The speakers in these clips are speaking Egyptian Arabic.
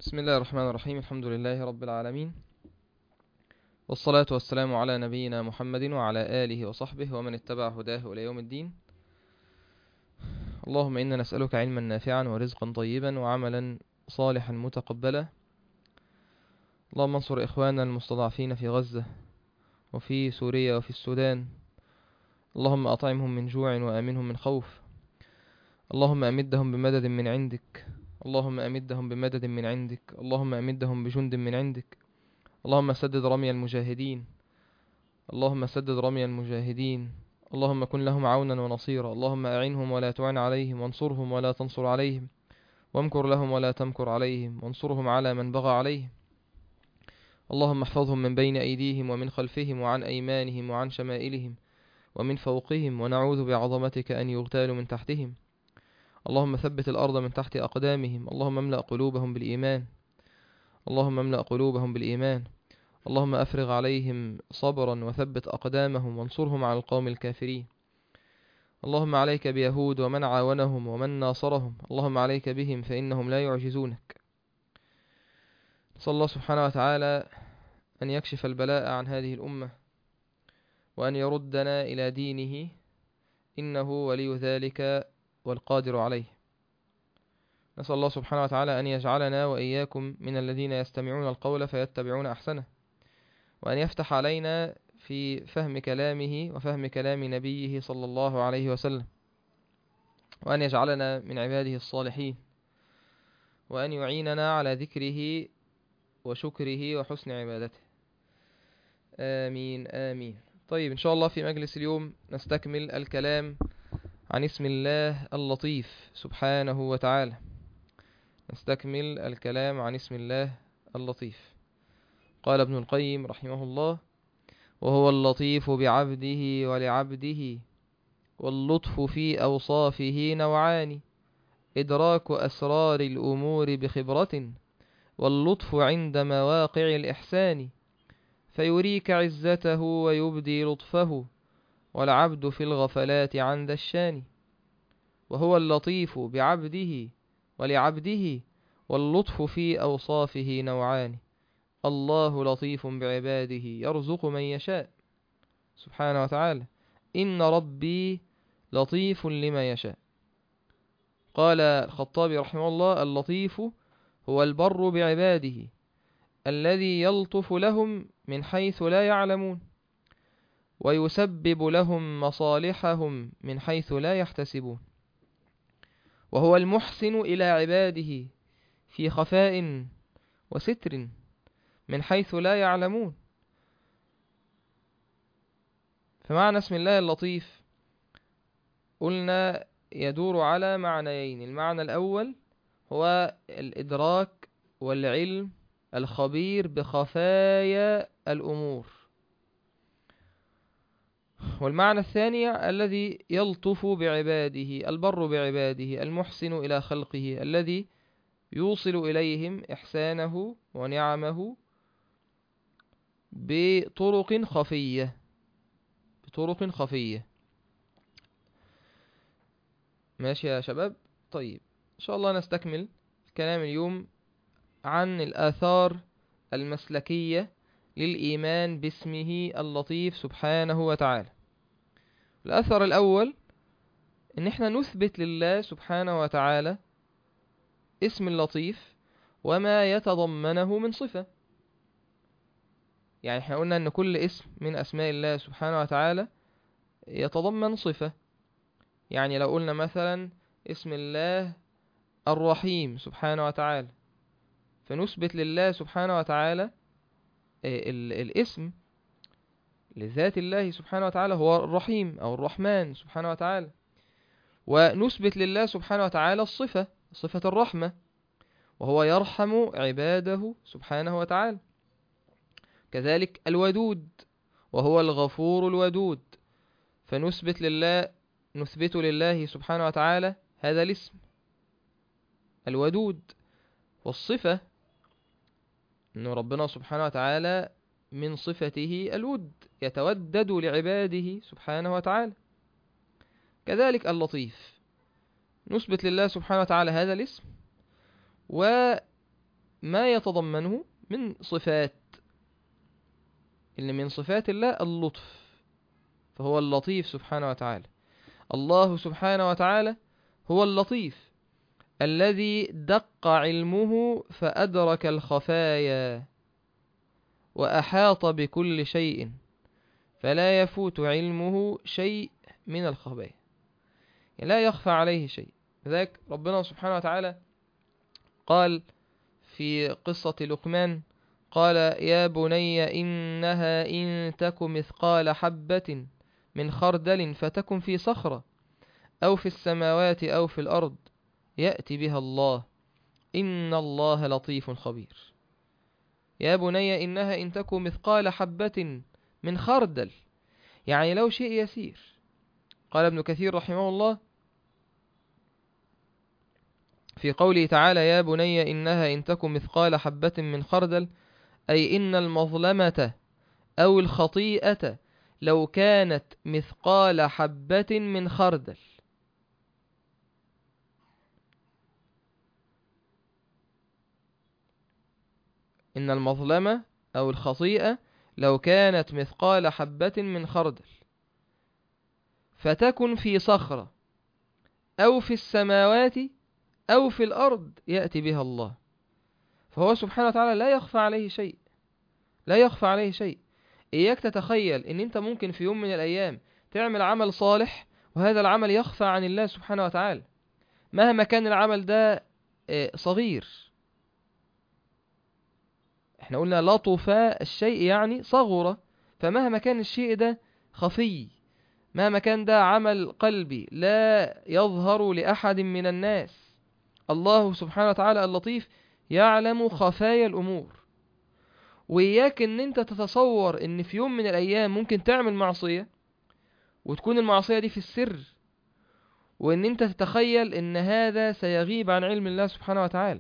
بسم الله الرحمن الرحيم الحمد لله رب العالمين والصلاة والسلام على نبينا محمد وعلى آله وصحبه ومن اتبع هداه إلى يوم الدين اللهم إنا نسألك علما نافعا ورزقا طيبا وعملا صالحا متقبلا اللهم انصر إخواننا المستضعفين في غزة وفي سوريا وفي السودان اللهم أطعمهم من جوع وآمنهم من خوف اللهم أمدهم بمدد من عندك اللهم أمدهم بمدد من عندك اللهم أمدهم بجند من عندك اللهم سدد رمي المجاهدين اللهم سدد رمي المجاهدين اللهم كن لهم عونا ونصيرا اللهم أعنهم ولا تعن عليهم وانصرهم ولا تنصر عليهم وامكر لهم ولا تمكر عليهم وانصرهم على من بغى عليهم اللهم احفظهم من بين أيديهم ومن خلفهم وعن أيمانهم وعن شمائلهم ومن فوقهم ونعوذ بعظمتك أن يغتالوا من تحتهم اللهم ثبت الأرض من تحت أقدامهم اللهم املأ قلوبهم بالإيمان اللهم املأ قلوبهم بالإيمان اللهم أفرغ عليهم صبرا وثبت أقدامهم وانصرهم على القوم الكافرين اللهم عليك بيهود ومن عاونهم ومن ناصرهم اللهم عليك بهم فإنهم لا يعجزونك نسأل الله سبحانه وتعالى أن يكشف البلاء عن هذه الأمة وأن يردنا إلى دينه إنه ولي ذلك والقادر عليه نسأل الله سبحانه وتعالى أن يجعلنا وإياكم من الذين يستمعون القول فيتبعون أحسنه وأن يفتح علينا في فهم كلامه وفهم كلام نبيه صلى الله عليه وسلم وأن يجعلنا من عباده الصالحين وأن يعيننا على ذكره وشكره وحسن عبادته آمين آمين طيب إن شاء الله في مجلس اليوم نستكمل الكلام عن اسم الله اللطيف سبحانه وتعالى نستكمل الكلام عن اسم الله اللطيف قال ابن القيم رحمه الله وهو اللطيف بعبده ولعبده واللطف في أوصافه نوعان إدراك أسرار الأمور بخبرة واللطف عند مواقع الإحسان فيريك عزته ويبدي لطفه والعبد في الغفلات عند الشان وهو اللطيف بعبده ولعبده واللطف في أوصافه نوعان الله لطيف بعباده يرزق من يشاء سبحانه وتعالى إن ربي لطيف لما يشاء قال الخطابي رحمه الله اللطيف هو البر بعباده الذي يلطف لهم من حيث لا يعلمون ويسبب لهم مصالحهم من حيث لا يحتسبون وهو المحسن إلى عباده في خفاء وستر من حيث لا يعلمون فمعنى اسم الله اللطيف قلنا يدور على معنيين المعنى الأول هو الإدراك والعلم الخبير بخفايا الأمور والمعنى الثاني الذي يلطف بعباده البر بعباده المحسن إلى خلقه الذي يوصل إليهم إحسانه ونعمه بطرق خفية بطرق خفية ماشي يا شباب طيب إن شاء الله نستكمل الكلام اليوم عن الآثار المسلكية للإيمان باسمه اللطيف سبحانه وتعالى الأثر الأول إن احنا نثبت لله سبحانه وتعالى اسم اللطيف وما يتضمنه من صفة يعني احنا قلنا ان كل اسم من اسماء الله سبحانه وتعالى يتضمن صفة يعني لو قلنا مثلا اسم الله الرحيم سبحانه وتعالى فنثبت لله سبحانه وتعالى الاسم لذات الله سبحانه وتعالى هو الرحيم أو الرحمن سبحانه وتعالى ونثبت لله سبحانه وتعالى الصفة صفة الرحمة وهو يرحم عباده سبحانه وتعالى كذلك الودود وهو الغفور الودود فنثبت لله نثبت لله سبحانه وتعالى هذا الاسم الودود والصفة أن ربنا سبحانه وتعالى من صفته الود يتودد لعباده سبحانه وتعالى كذلك اللطيف نثبت لله سبحانه وتعالى هذا الاسم وما ما يتضمنه من صفات اللي من صفات الله اللطف فهو اللطيف سبحانه وتعالى الله سبحانه وتعالى هو اللطيف الذي دق علمه فأدرك الخفايا وأحاط بكل شيء فلا يفوت علمه شيء من الخبايا يعني لا يخفى عليه شيء لذلك ربنا سبحانه وتعالى قال في قصة لقمان قال يا بني إنها إن تك مثقال حبة من خردل فتكن في صخرة أو في السماوات أو في الأرض يأتي بها الله إن الله لطيف خبير يا بني إنها إن تك مثقال حبة من خردل يعني لو شيء يسير قال ابن كثير رحمه الله في قوله تعالى يا بني إنها إن تك مثقال حبة من خردل أي إن المظلمة أو الخطيئة لو كانت مثقال حبة من خردل إن المظلمة أو الخطيئة لو كانت مثقال حبة من خردل فتكن في صخرة أو في السماوات أو في الأرض يأتي بها الله فهو سبحانه وتعالى لا يخفى عليه شيء لا يخفى عليه شيء إياك تتخيل إن أنت ممكن في يوم من الأيام تعمل عمل صالح وهذا العمل يخفى عن الله سبحانه وتعالى مهما كان العمل ده صغير احنا قلنا لطف الشيء يعني صغر فمهما كان الشيء ده خفي مهما كان ده عمل قلبي لا يظهر لأحد من الناس الله سبحانه وتعالى اللطيف يعلم خفايا الأمور وإياك ان انت تتصور ان في يوم من الأيام ممكن تعمل معصية وتكون المعصية دي في السر وان انت تتخيل ان هذا سيغيب عن علم الله سبحانه وتعالى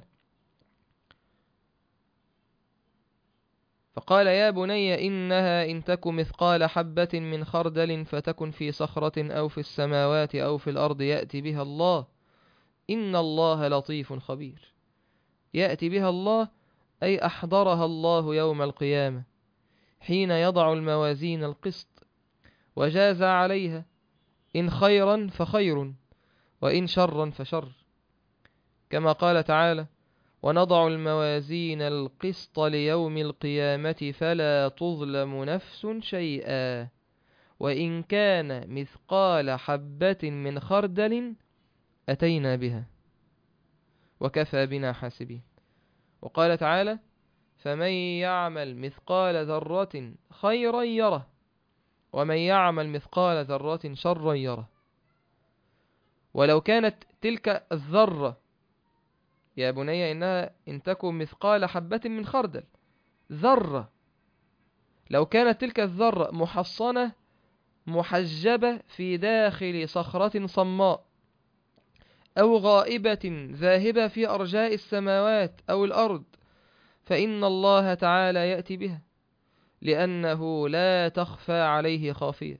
فقال يا بني إنها إن تك مثقال حبة من خردل فتكن في صخرة أو في السماوات أو في الأرض يأتي بها الله إن الله لطيف خبير يأتي بها الله أي أحضرها الله يوم القيامة حين يضع الموازين القسط وجاز عليها إن خيرا فخير وإن شرا فشر كما قال تعالى ونضع الموازين القسط ليوم القيامة فلا تظلم نفس شيئا وإن كان مثقال حبة من خردل أتينا بها وكفى بنا حاسبين وقال تعالى فمن يعمل مثقال ذرة خيرا يره ومن يعمل مثقال ذرة شرا يره ولو كانت تلك الذرة يا بني إنها إن تكن مثقال حبة من خردل ذرة لو كانت تلك الذرة محصنة محجبة في داخل صخرة صماء أو غائبة ذاهبة في أرجاء السماوات أو الأرض فإن الله تعالى يأتي بها لأنه لا تخفى عليه خافية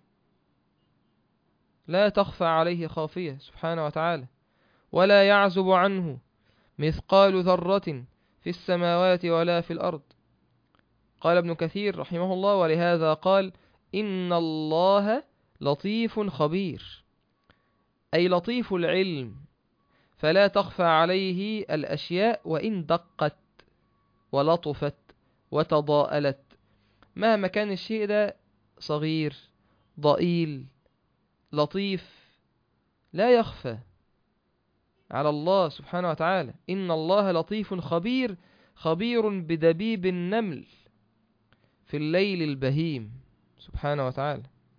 لا تخفى عليه خافية سبحانه وتعالى ولا يعزب عنه مثقال ذرة في السماوات ولا في الأرض قال ابن كثير رحمه الله ولهذا قال إن الله لطيف خبير أي لطيف العلم فلا تخفى عليه الأشياء وإن دقت ولطفت وتضاءلت مهما كان الشيء ده صغير ضئيل لطيف لا يخفى على الله سبحانه وتعالى إن الله لطيف خبير خبير بدبيب النمل في الليل البهيم سبحانه وتعالى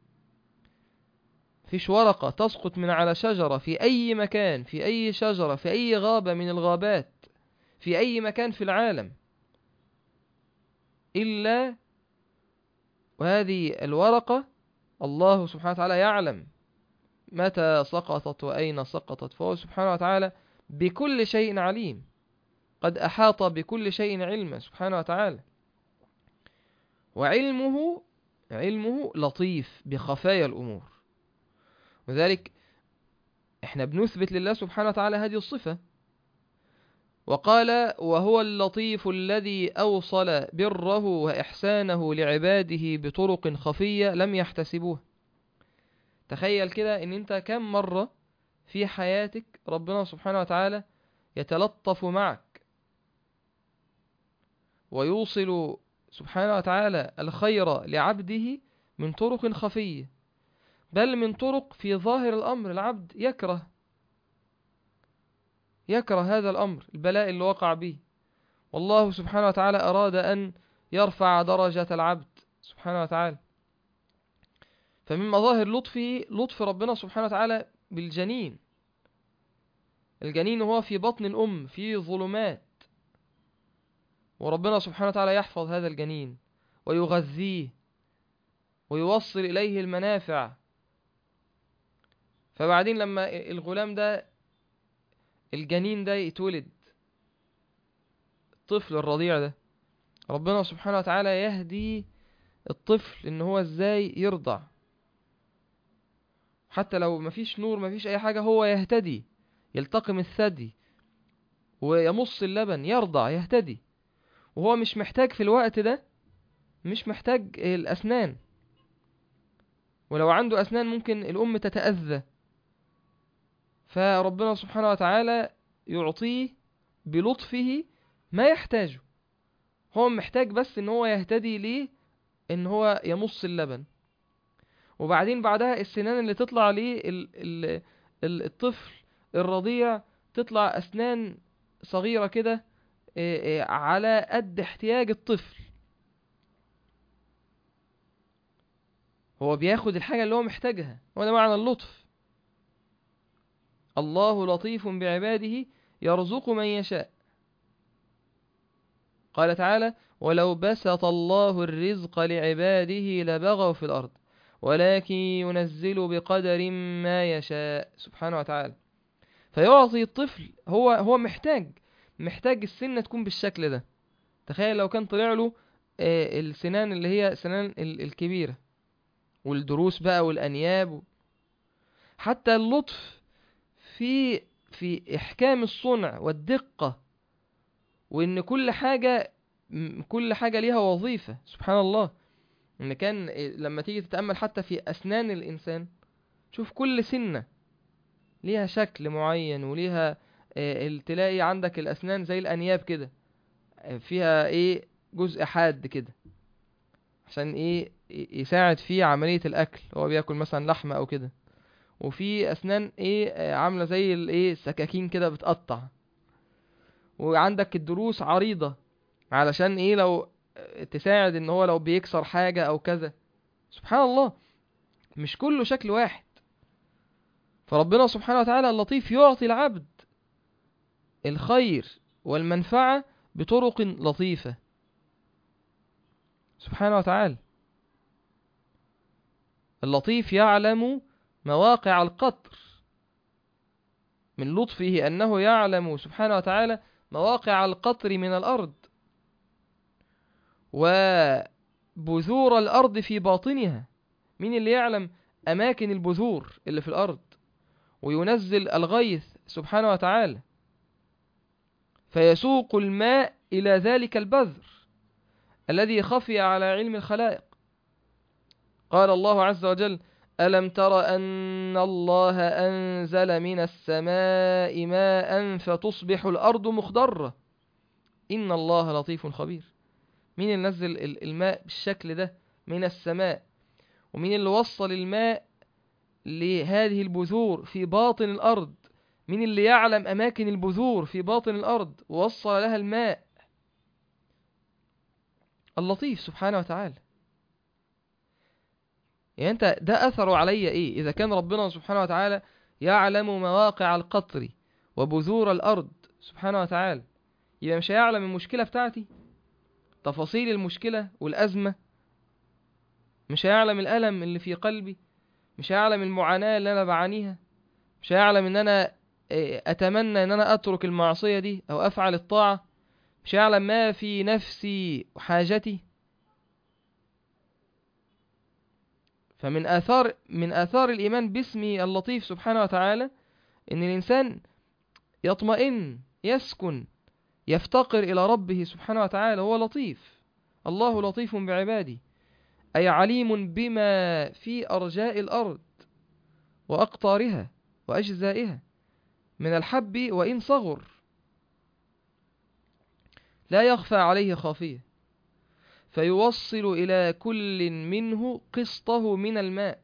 فيش ورقة تسقط من على شجرة في أي مكان في أي شجرة في أي غابة من الغابات في أي مكان في العالم إلا وهذه الورقة الله سبحانه وتعالى يعلم متى سقطت وأين سقطت فهو سبحانه وتعالى بكل شيء عليم قد أحاط بكل شيء علما سبحانه وتعالى وعلمه علمه لطيف بخفايا الأمور وذلك احنا بنثبت لله سبحانه وتعالى هذه الصفة وقال وهو اللطيف الذي أوصل بره وإحسانه لعباده بطرق خفية لم يحتسبوه تخيل كده ان انت كم مرة في حياتك ربنا سبحانه وتعالى يتلطف معك ويوصل سبحانه وتعالى الخير لعبده من طرق خفية بل من طرق في ظاهر الأمر العبد يكره يكره هذا الأمر البلاء اللي وقع به والله سبحانه وتعالى أراد أن يرفع درجة العبد سبحانه وتعالى فمن مظاهر لطفه لطف ربنا سبحانه وتعالى بالجنين الجنين هو في بطن الأم في ظلمات وربنا سبحانه وتعالى يحفظ هذا الجنين ويغذيه ويوصل إليه المنافع فبعدين لما الغلام ده الجنين ده يتولد الطفل الرضيع ده ربنا سبحانه وتعالى يهدي الطفل ان هو ازاي يرضع حتى لو مفيش نور مفيش اي حاجة هو يهتدي يلتقم الثدي ويمص اللبن يرضع يهتدي وهو مش محتاج في الوقت ده مش محتاج الأسنان ولو عنده أسنان ممكن الأم تتأذى فربنا سبحانه وتعالى يعطيه بلطفه ما يحتاجه هو محتاج بس ان هو يهتدي ليه ان هو يمص اللبن وبعدين بعدها السنان اللي تطلع ليه الطفل الرضيع تطلع أسنان صغيرة كده على قد احتياج الطفل هو بياخد الحاجة اللي هو محتاجها وده معنى اللطف الله لطيف بعباده يرزق من يشاء قال تعالى ولو بسط الله الرزق لعباده لبغوا في الأرض ولكن ينزل بقدر ما يشاء سبحانه وتعالى فيعطي الطفل هو هو محتاج محتاج السنة تكون بالشكل ده تخيل لو كان طلع له السنان اللي هي سنان الكبيرة والدروس بقى والأنياب حتى اللطف في في إحكام الصنع والدقة وإن كل حاجة كل حاجة ليها وظيفة سبحان الله إن كان لما تيجي تتأمل حتى في أسنان الإنسان شوف كل سنة ليها شكل معين وليها تلاقي عندك الأسنان زي الأنياب كده فيها إيه جزء حاد كده عشان إيه يساعد في عملية الأكل هو بياكل مثلا لحمة أو كده وفي أسنان إيه عاملة زي الإيه السكاكين كده بتقطع وعندك الدروس عريضة علشان إيه لو تساعد إن هو لو بيكسر حاجة أو كذا سبحان الله مش كله شكل واحد فربنا سبحانه وتعالى اللطيف يعطي العبد الخير والمنفعة بطرق لطيفة سبحانه وتعالى اللطيف يعلم مواقع القطر من لطفه أنه يعلم سبحانه وتعالى مواقع القطر من الأرض وبذور الأرض في باطنها مين اللي يعلم أماكن البذور اللي في الأرض وينزل الغيث سبحانه وتعالى فيسوق الماء إلى ذلك البذر الذي خفي على علم الخلائق قال الله عز وجل ألم تر أن الله أنزل من السماء ماء فتصبح الأرض مخضرة إن الله لطيف خبير مين اللي نزل الماء بالشكل ده من السماء ومين اللي وصل الماء لهذه البذور في باطن الأرض مين اللي يعلم أماكن البذور في باطن الأرض ووصل لها الماء اللطيف سبحانه وتعالى يعني انت ده اثره علي ايه اذا كان ربنا سبحانه وتعالى يعلم مواقع القطر وبذور الارض سبحانه وتعالى يبقى مش هيعلم المشكلة بتاعتي تفاصيل المشكلة والازمة مش هيعلم الالم اللي في قلبي مش هيعلم المعاناة اللي انا بعانيها مش هيعلم ان انا اتمنى ان انا اترك المعصية دي او افعل الطاعة مش هيعلم ما في نفسي وحاجتي فمن آثار من آثار الإيمان باسمه اللطيف سبحانه وتعالى إن الإنسان يطمئن يسكن يفتقر إلى ربه سبحانه وتعالى هو لطيف الله لطيف بعباده أي عليم بما في أرجاء الأرض وأقطارها وأجزائها من الحب وإن صغر لا يخفى عليه خافية فيوصل إلى كل منه قسطه من الماء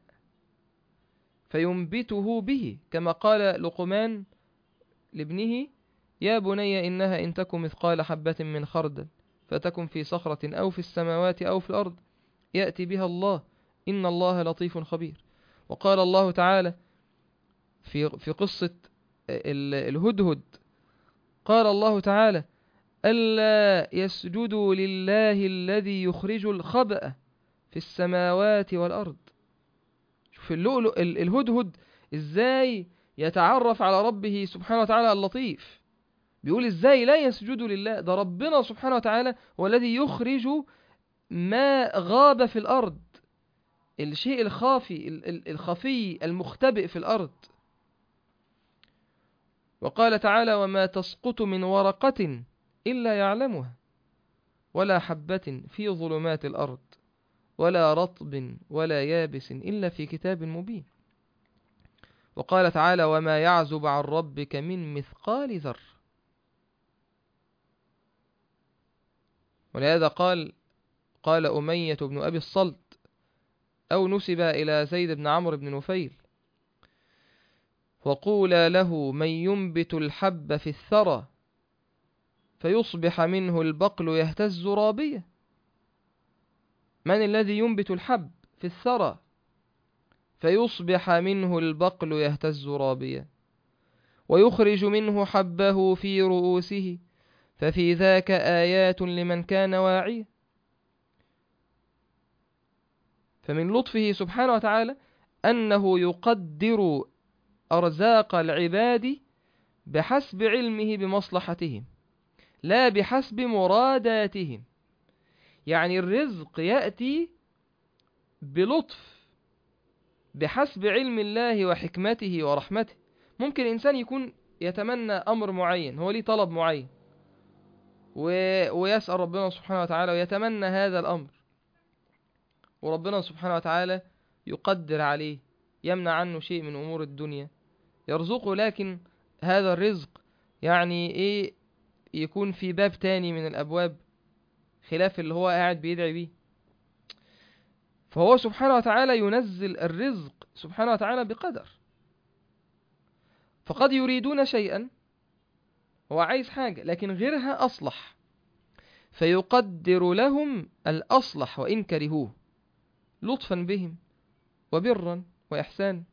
فينبته به كما قال لقمان لابنه يا بني إنها إن تكن مثقال حبة من خردل فتكن في صخرة أو في السماوات أو في الأرض يأتي بها الله إن الله لطيف خبير وقال الله تعالى في في قصة الهدهد قال الله تعالى ألا يسجدوا لله الذي يخرج الخبأ في السماوات والأرض شوف اللؤلؤ الهدهد إزاي يتعرف على ربه سبحانه وتعالى اللطيف بيقول إزاي لا يسجدوا لله ده ربنا سبحانه وتعالى هو الذي يخرج ما غاب في الأرض الشيء الخافي الخفي المختبئ في الأرض وقال تعالى وما تسقط من ورقة إلا يعلمها ولا حبة في ظلمات الأرض ولا رطب ولا يابس إلا في كتاب مبين وقال تعالى وما يعزب عن ربك من مثقال ذر ولهذا قال قال أمية بن أبي الصلت أو نسب إلى زيد بن عمرو بن نفيل وقولا له من ينبت الحب في الثرى فيصبح منه البقل يهتز رابية من الذي ينبت الحب في الثرى فيصبح منه البقل يهتز رابية ويخرج منه حبه في رؤوسه ففي ذاك آيات لمن كان واعيا فمن لطفه سبحانه وتعالى أنه يقدر أرزاق العباد بحسب علمه بمصلحتهم لا بحسب مراداتهم يعني الرزق يأتي بلطف بحسب علم الله وحكمته ورحمته ممكن إنسان يكون يتمنى أمر معين هو ليه طلب معين و... ويسأل ربنا سبحانه وتعالى ويتمنى هذا الأمر وربنا سبحانه وتعالى يقدر عليه يمنع عنه شيء من أمور الدنيا يرزقه لكن هذا الرزق يعني إيه يكون في باب تاني من الأبواب خلاف اللي هو قاعد بيدعي بيه فهو سبحانه وتعالى ينزل الرزق سبحانه وتعالى بقدر فقد يريدون شيئا هو عايز حاجة لكن غيرها أصلح فيقدر لهم الأصلح وإن كرهوه لطفا بهم وبرا وإحسان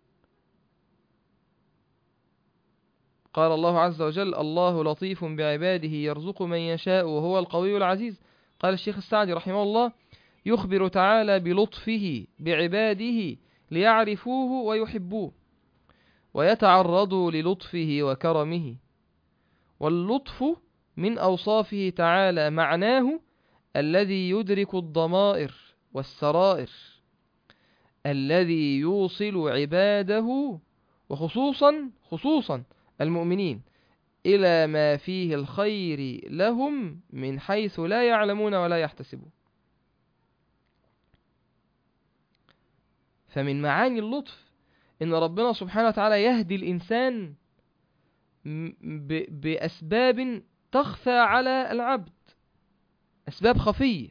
قال الله عز وجل الله لطيف بعباده يرزق من يشاء وهو القوي العزيز قال الشيخ السعدي رحمه الله يخبر تعالى بلطفه بعباده ليعرفوه ويحبوه ويتعرضوا للطفه وكرمه واللطف من أوصافه تعالى معناه الذي يدرك الضمائر والسرائر الذي يوصل عباده وخصوصا خصوصا المؤمنين إلى ما فيه الخير لهم من حيث لا يعلمون ولا يحتسبون فمن معاني اللطف إن ربنا سبحانه وتعالى يهدي الإنسان بأسباب تخفى على العبد أسباب خفية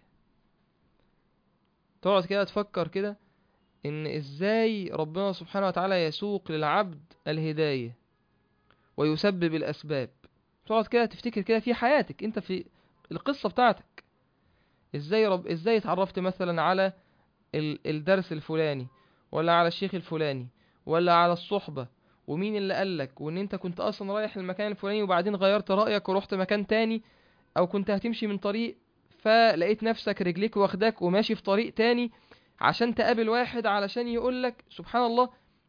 تقعد كده تفكر كده إن إزاي ربنا سبحانه وتعالى يسوق للعبد الهداية ويسبب الأسباب تقعد كده تفتكر كده في حياتك أنت في القصة بتاعتك إزاي رب إزاي اتعرفت مثلا على الدرس الفلاني ولا على الشيخ الفلاني ولا على الصحبة ومين اللي قالك وان انت كنت اصلا رايح المكان الفلاني وبعدين غيرت رأيك ورحت مكان تاني او كنت هتمشي من طريق فلقيت نفسك رجليك واخداك وماشي في طريق تاني عشان تقابل واحد علشان يقولك سبحان الله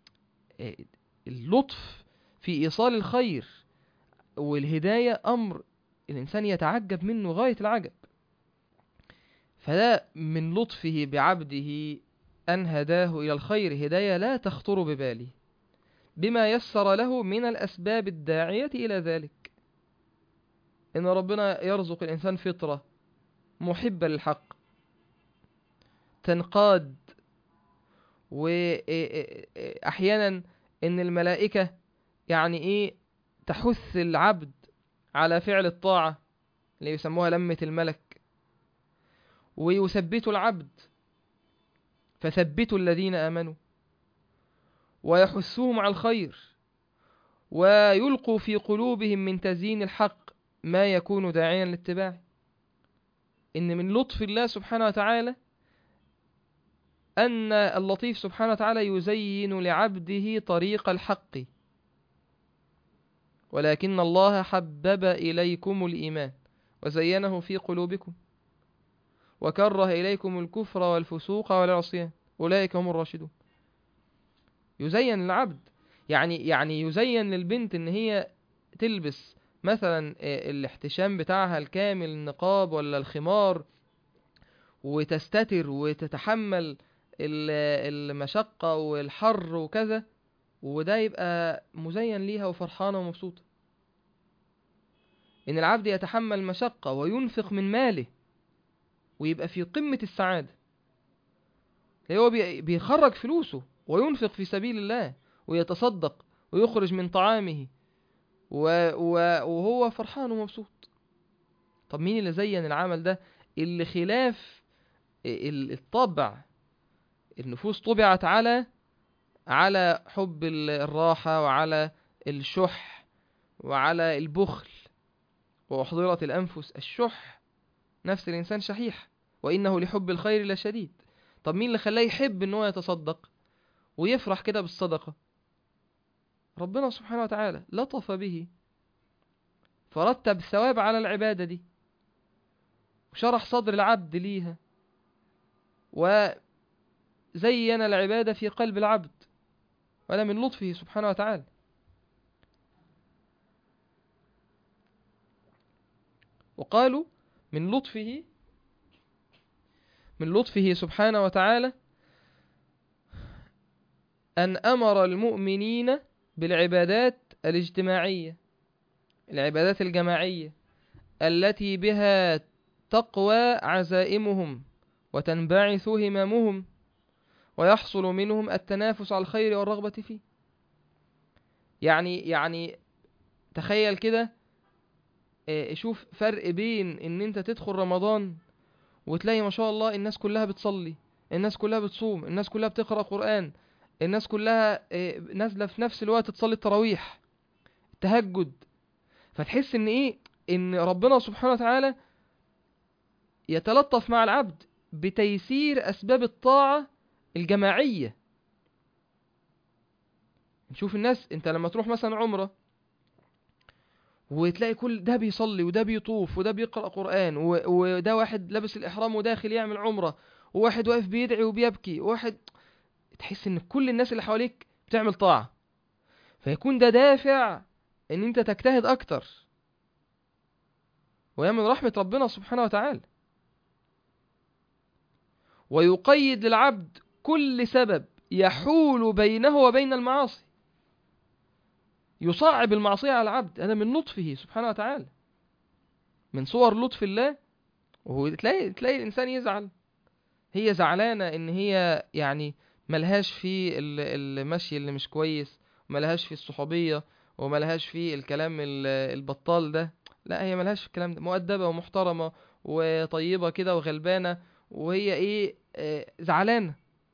اللطف في ايصال الخير والهداية امر الانسان يتعجب منه غاية العجب فده من لطفه بعبده أن هداه إلى الخير هداية لا تخطر بباله بما يسر له من الأسباب الداعية إلى ذلك ان ربنا يرزق الانسان فطرة محبة للحق تنقاد واحيانا ان الملائكة يعني ايه تحث العبد على فعل الطاعة اللي يسموها لمة الملك ويثبت العبد فثبتوا الذين آمنوا ويحثهم على الخير ويلقوا في قلوبهم من تزيين الحق ما يكون داعيا للاتباع إن من لطف الله سبحانه وتعالى أن اللطيف سبحانه وتعالى يزين لعبده طريق الحق ولكن الله حبب إليكم الإيمان وزينه في قلوبكم وكره إليكم الكفر والفسوق والعصيان أولئك هم الراشدون يزين العبد يعني يعني يزين للبنت ان هي تلبس مثلا الاحتشام بتاعها الكامل النقاب ولا الخمار وتستتر وتتحمل المشقة والحر وكذا وده يبقى مزين ليها وفرحانة ومبسوطة إن العبد يتحمل مشقة وينفق من ماله ويبقى في قمة السعادة هو بيخرج فلوسه وينفق في سبيل الله ويتصدق ويخرج من طعامه و... و... وهو فرحان ومبسوط طب مين اللي زين العمل ده اللي خلاف الطبع النفوس طبعت على على حب الراحة وعلى الشح وعلى البخل وأحضرت الأنفس الشح نفس الإنسان شحيح وإنه لحب الخير لشديد طب مين اللي خلاه يحب إن هو يتصدق ويفرح كده بالصدقة ربنا سبحانه وتعالى لطف به فرتب الثواب على العبادة دي وشرح صدر العبد ليها وزين العبادة في قلب العبد ولا من لطفه سبحانه وتعالى وقالوا من لطفه من لطفه سبحانه وتعالى أن أمر المؤمنين بالعبادات الاجتماعية العبادات الجماعية التي بها تقوى عزائمهم وتنبعث هممهم ويحصل منهم التنافس على الخير والرغبة فيه يعني يعني تخيل كده شوف فرق بين ان انت تدخل رمضان وتلاقي ما شاء الله الناس كلها بتصلي الناس كلها بتصوم الناس كلها بتقرأ قرآن الناس كلها نازلة في نفس الوقت تصلي التراويح التهجد فتحس ان ايه ان ربنا سبحانه وتعالى يتلطف مع العبد بتيسير اسباب الطاعة الجماعية نشوف الناس انت لما تروح مثلا عمرة وتلاقي كل ده بيصلي وده بيطوف وده بيقرأ قرآن وده واحد لابس الإحرام وداخل يعمل عمرة وواحد واقف بيدعي وبيبكي وواحد تحس ان كل الناس اللي حواليك بتعمل طاعة فيكون ده دافع ان انت تجتهد اكتر وهي من رحمة ربنا سبحانه وتعالى ويقيد للعبد كل سبب يحول بينه وبين المعاصي يصعب المعصية على العبد هذا من لطفه سبحانه وتعالى من صور لطف الله وهو تلاقي تلاقي الإنسان يزعل هي زعلانة إن هي يعني ملهاش في المشي اللي مش كويس وملهاش في الصحوبية وملهاش في الكلام البطال ده لا هي ملهاش في الكلام ده مؤدبة ومحترمة وطيبة كده وغلبانة وهي ايه آه زعلانة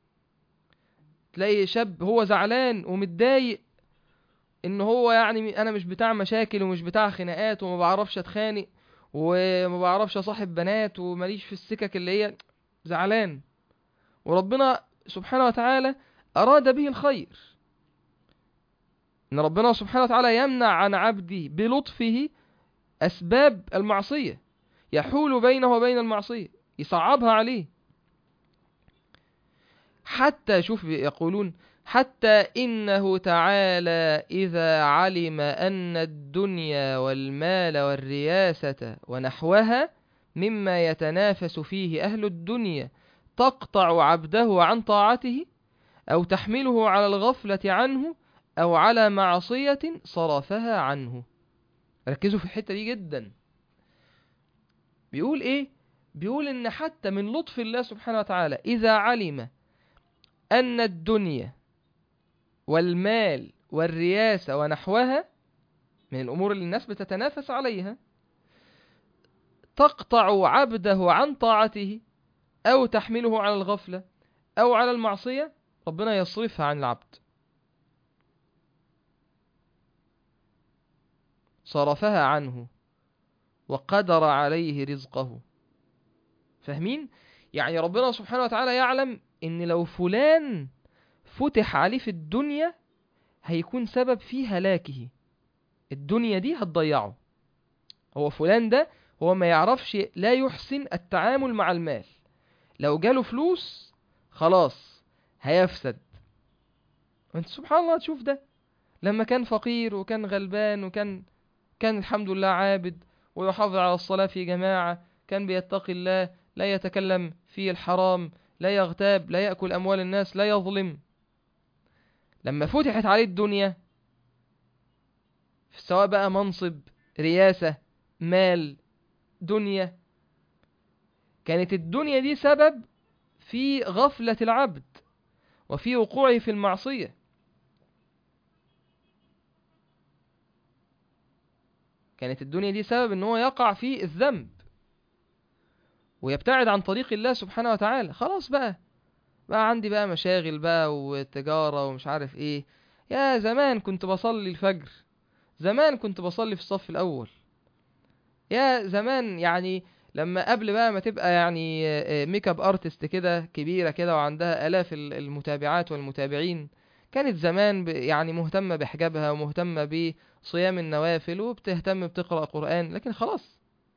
تلاقي شاب هو زعلان ومتضايق ان هو يعني انا مش بتاع مشاكل ومش بتاع خناقات وما بعرفش اتخانق وما بعرفش اصاحب بنات وماليش في السكك اللي هي زعلان وربنا سبحانه وتعالى اراد به الخير ان ربنا سبحانه وتعالى يمنع عن عبده بلطفه اسباب المعصية يحول بينه وبين المعصية يصعبها عليه حتى شوف يقولون حتى إنه تعالى إذا علم أن الدنيا والمال والرياسة ونحوها مما يتنافس فيه أهل الدنيا تقطع عبده عن طاعته أو تحمله على الغفلة عنه أو على معصية صرفها عنه ركزوا في الحتة دي جدا بيقول ايه بيقول ان حتى من لطف الله سبحانه وتعالى اذا علم ان الدنيا والمال والرياسة ونحوها من الامور اللي الناس بتتنافس عليها تقطع عبده عن طاعته او تحمله على الغفلة او على المعصية ربنا يصرفها عن العبد صرفها عنه وقدر عليه رزقه فاهمين يعني ربنا سبحانه وتعالى يعلم ان لو فلان فتح عليه في الدنيا هيكون سبب في هلاكه الدنيا دي هتضيعه هو فلان ده هو ما يعرفش لا يحسن التعامل مع المال لو جاله فلوس خلاص هيفسد وانت سبحان الله تشوف ده لما كان فقير وكان غلبان وكان كان الحمد لله عابد ويحافظ على الصلاة في جماعة كان بيتقي الله لا يتكلم في الحرام لا يغتاب لا يأكل أموال الناس لا يظلم لما فتحت عليه الدنيا سواء بقى منصب رياسة مال دنيا كانت الدنيا دي سبب في غفلة العبد وفي وقوعه في المعصية كانت الدنيا دي سبب ان هو يقع في الذنب ويبتعد عن طريق الله سبحانه وتعالى خلاص بقى بقى عندي بقى مشاغل بقى وتجارة ومش عارف ايه يا زمان كنت بصلي الفجر زمان كنت بصلي في الصف الاول يا زمان يعني لما قبل بقى ما تبقى يعني ميك اب ارتست كده كبيرة كده وعندها الاف المتابعات والمتابعين كانت زمان يعني مهتمة بحجابها ومهتمة بصيام النوافل وبتهتم بتقرأ قرآن لكن خلاص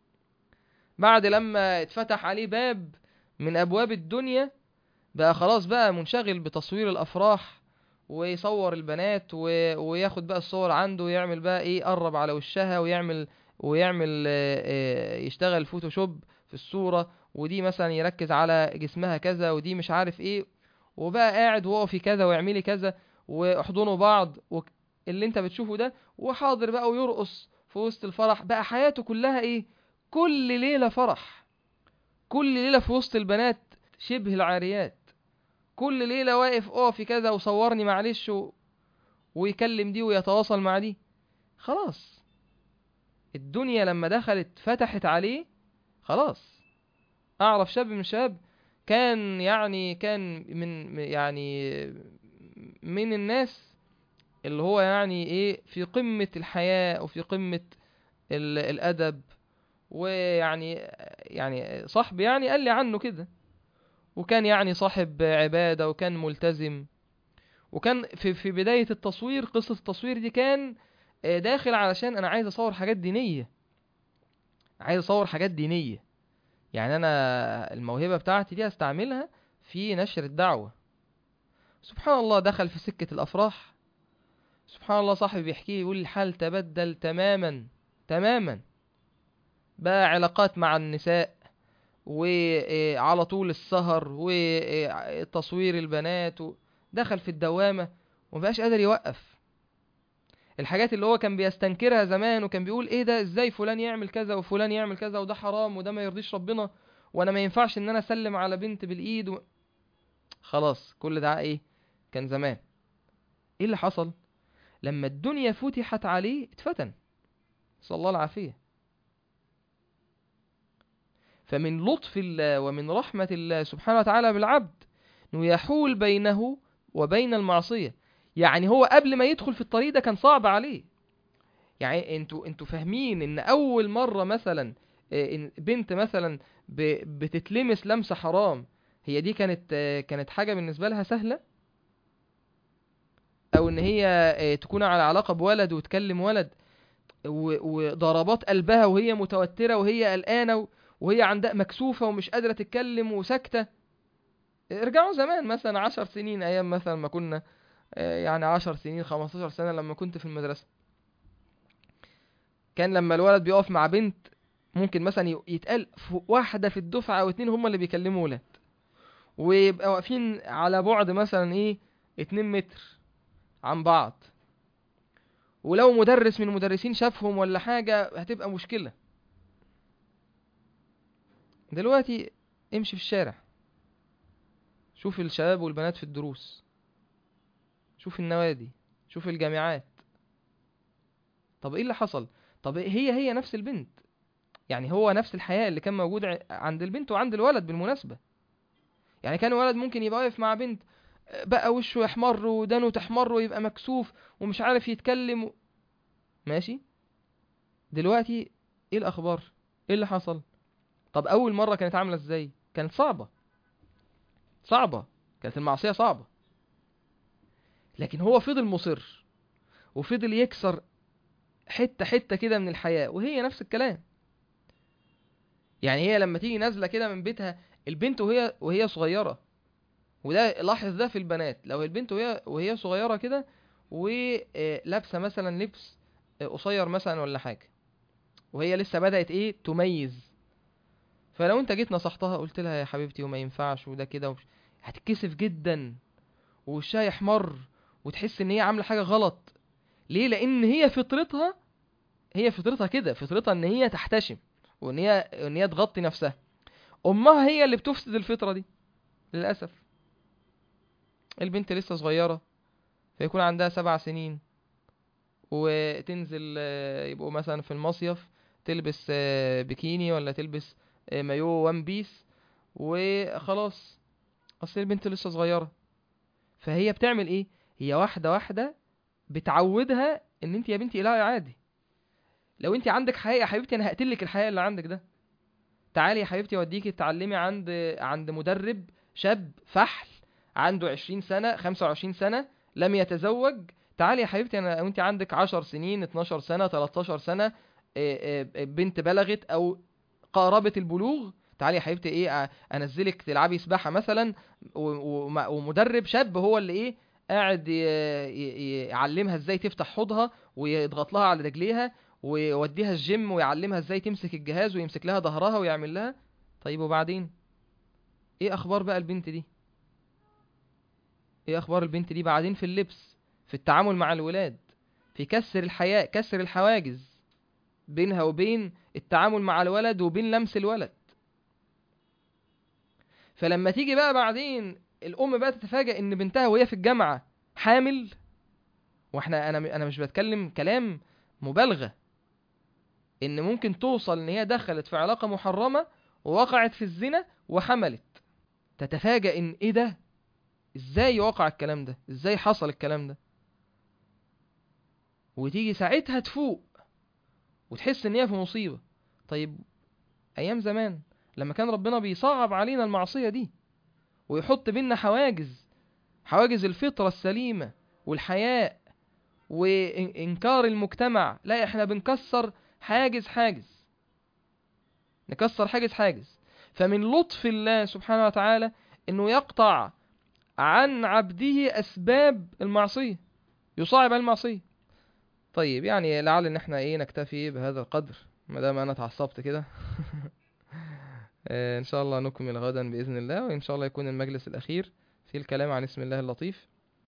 بعد لما اتفتح عليه باب من ابواب الدنيا بقى خلاص بقى منشغل بتصوير الافراح ويصور البنات و... وياخد بقى الصور عنده ويعمل بقى ايه قرب على وشها ويعمل ويعمل يشتغل فوتوشوب في الصورة ودي مثلا يركز على جسمها كذا ودي مش عارف ايه وبقى قاعد وقفي كذا واعملي كذا واحضنوا بعض اللي انت بتشوفه ده وحاضر بقى ويرقص في وسط الفرح بقى حياته كلها ايه كل ليلة فرح كل ليلة في وسط البنات شبه العاريات كل ليلة واقف اقفي كذا وصورني معلش و... ويكلم دي ويتواصل مع دي خلاص الدنيا لما دخلت فتحت عليه خلاص اعرف شاب من الشباب كان يعني كان من يعني من الناس اللي هو يعني ايه في قمة الحياة وفي قمة الادب ويعني يعني صاحبي يعني قال لي عنه كده وكان يعني صاحب عبادة وكان ملتزم وكان في في بداية التصوير قصة التصوير دي كان داخل علشان انا عايز اصور حاجات دينية عايز اصور حاجات دينية يعني انا الموهبة بتاعتي دي هستعملها في نشر الدعوة سبحان الله دخل في سكة الافراح سبحان الله صاحبي بيحكي يقول الحال تبدل تماما تماما بقى علاقات مع النساء وعلى طول السهر وتصوير البنات دخل في الدوامة ومبقاش قادر يوقف الحاجات اللي هو كان بيستنكرها زمان وكان بيقول ايه ده ازاي فلان يعمل كذا وفلان يعمل كذا وده حرام وده ما يرضيش ربنا وانا ما ينفعش ان انا اسلم على بنت بالايد و... خلاص كل ده ايه كان زمان ايه اللي حصل لما الدنيا فتحت عليه اتفتن صلى الله العافية فمن لطف الله ومن رحمة الله سبحانه وتعالى بالعبد انه يحول بينه وبين المعصية يعني هو قبل ما يدخل في الطريق ده كان صعب عليه يعني انتوا انتوا فاهمين ان اول مرة مثلا بنت مثلا بتتلمس لمسة حرام هي دي كانت كانت حاجة بالنسبة لها سهلة او ان هي تكون على علاقة بولد وتكلم ولد وضربات قلبها وهي متوترة وهي قلقانة وهي عندها مكسوفة ومش قادرة تتكلم وساكتة ارجعوا زمان مثلا عشر سنين ايام مثلا ما كنا يعني عشر سنين خمستاشر سنة لما كنت في المدرسة كان لما الولد بيقف مع بنت ممكن مثلا يتقال واحدة في الدفعة او اتنين هما اللي بيكلموا ولاد ويبقى واقفين على بعد مثلا ايه اتنين متر عن بعض ولو مدرس من المدرسين شافهم ولا حاجة هتبقى مشكلة دلوقتي امشي في الشارع شوف الشباب والبنات في الدروس شوف النوادي شوف الجامعات طب ايه اللي حصل طب هي هي نفس البنت يعني هو نفس الحياة اللي كان موجود ع- عند البنت وعند الولد بالمناسبة يعني كان الولد ممكن يبقى واقف مع بنت بقى وشه يحمر ودانه تحمر ويبقى مكسوف ومش عارف يتكلم و... ماشي دلوقتي ايه الاخبار ايه اللي حصل طب اول مرة كانت عاملة ازاي كانت صعبة صعبة كانت المعصية صعبة لكن هو فضل مصر وفضل يكسر حتة حتة كده من الحياة وهي نفس الكلام يعني هي لما تيجي نازلة كده من بيتها البنت وهي وهي صغيرة وده لاحظ ده في البنات لو البنت وهي وهي صغيرة كده ولابسة مثلا لبس آه، قصير مثلا ولا حاجة وهي لسه بدأت ايه تميز فلو انت جيت نصحتها قلت لها يا حبيبتي وما ينفعش وده كده ومش... هتتكسف جدا ووشها يحمر وتحس ان هي عاملة حاجة غلط ليه لان هي فطرتها هي فطرتها كده فطرتها ان هي تحتشم وان هي ان هي تغطي نفسها امها هي اللي بتفسد الفطرة دي للاسف البنت لسه صغيرة فيكون عندها سبع سنين وتنزل آه، يبقوا مثلا في المصيف تلبس آه، بيكيني ولا تلبس آه، مايو وان بيس وخلاص اصل البنت لسه صغيرة فهي بتعمل ايه هي واحدة واحدة بتعودها ان انت يا بنتي لا عادي لو انت عندك حقيقة يا حبيبتي انا هقتلك الحقيقة اللي عندك ده تعالي يا حبيبتي اوديكي تتعلمي عند عند مدرب شاب فحل عنده 20 سنة 25 سنة لم يتزوج تعالي يا حبيبتي انا وانت عندك 10 سنين 12 سنة 13 سنة آه، آه، بنت بلغت او قاربت البلوغ تعالي يا حبيبتي ايه آه، انزلك تلعبي سباحة مثلا و- وم- ومدرب شاب هو اللي ايه قاعد ي- ي- يعلمها ازاي تفتح حوضها ويضغط لها على رجليها ويوديها الجيم ويعلمها ازاي تمسك الجهاز ويمسك لها ظهرها ويعمل لها طيب وبعدين ايه اخبار بقى البنت دي ايه اخبار البنت دي بعدين في اللبس في التعامل مع الولاد في كسر الحياء كسر الحواجز بينها وبين التعامل مع الولد وبين لمس الولد فلما تيجي بقى بعدين الام بقى تتفاجئ ان بنتها وهي في الجامعه حامل واحنا انا انا مش بتكلم كلام مبالغه ان ممكن توصل ان هي دخلت في علاقه محرمه ووقعت في الزنا وحملت تتفاجئ ان ايه ده ازاي وقع الكلام ده ازاي حصل الكلام ده وتيجي ساعتها تفوق وتحس ان هي في مصيبه طيب ايام زمان لما كان ربنا بيصعب علينا المعصيه دي ويحط بينا حواجز حواجز الفطره السليمه والحياء وانكار المجتمع لا احنا بنكسر حاجز حاجز نكسر حاجز حاجز فمن لطف الله سبحانه وتعالى انه يقطع عن عبده اسباب المعصيه يصعب على المعصيه طيب يعني لعل ان احنا ايه نكتفي بهذا القدر ما دام انا اتعصبت كده آه، ان شاء الله نكمل غدا باذن الله وان شاء الله يكون المجلس الاخير في الكلام عن اسم الله اللطيف